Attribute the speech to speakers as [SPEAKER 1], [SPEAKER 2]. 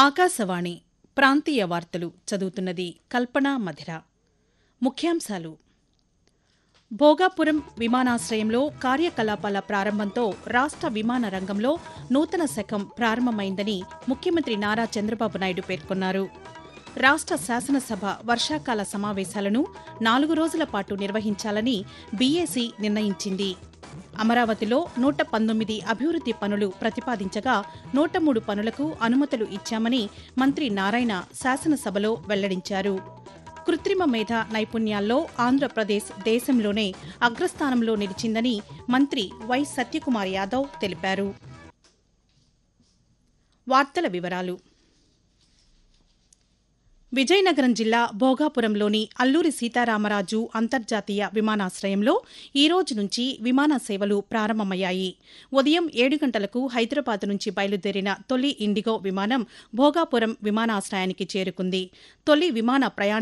[SPEAKER 1] ఆకాశవాణి ప్రాంతీయ వార్తలు చదువుతున్నది కల్పన మధిర ముఖ్యాంశాలు భోగాపురం విమానాశ్రయంలో కార్యకలాపాల ప్రారంభంతో రాష్ట విమాన రంగంలో నూతన శకం ప్రారంభమైందని ముఖ్యమంత్రి నారా చంద్రబాబు నాయుడు పేర్కొన్నారు రాష్ట శాసనసభ వర్షాకాల సమావేశాలను నాలుగు రోజుల పాటు నిర్వహించాలని బీఏసీ నిర్ణయించింది అమరావతిలో నూట పంతొమ్మిది అభివృద్ది పనులు ప్రతిపాదించగా నూట మూడు పనులకు అనుమతులు ఇచ్చామని మంత్రి నారాయణ శాసనసభలో వెల్లడించారు కృత్రిమ మేధ నైపుణ్యాల్లో ఆంధ్రప్రదేశ్ దేశంలోనే అగ్రస్థానంలో నిలిచిందని మంత్రి వై సత్యకుమార్ యాదవ్ తెలిపారు వార్తల వివరాలు విజయనగరం జిల్లా భోగాపురంలోని అల్లూరి సీతారామరాజు అంతర్జాతీయ విమానాశ్రయంలో ఈ రోజు నుంచి విమాన సేవలు ప్రారంభమయ్యాయి ఉదయం ఏడు గంటలకు హైదరాబాద్ నుంచి బయలుదేరిన తొలి ఇండిగో విమానం భోగాపురం విమానాశ్రయానికి చేరుకుంది తొలి విమాన ప్రయాణ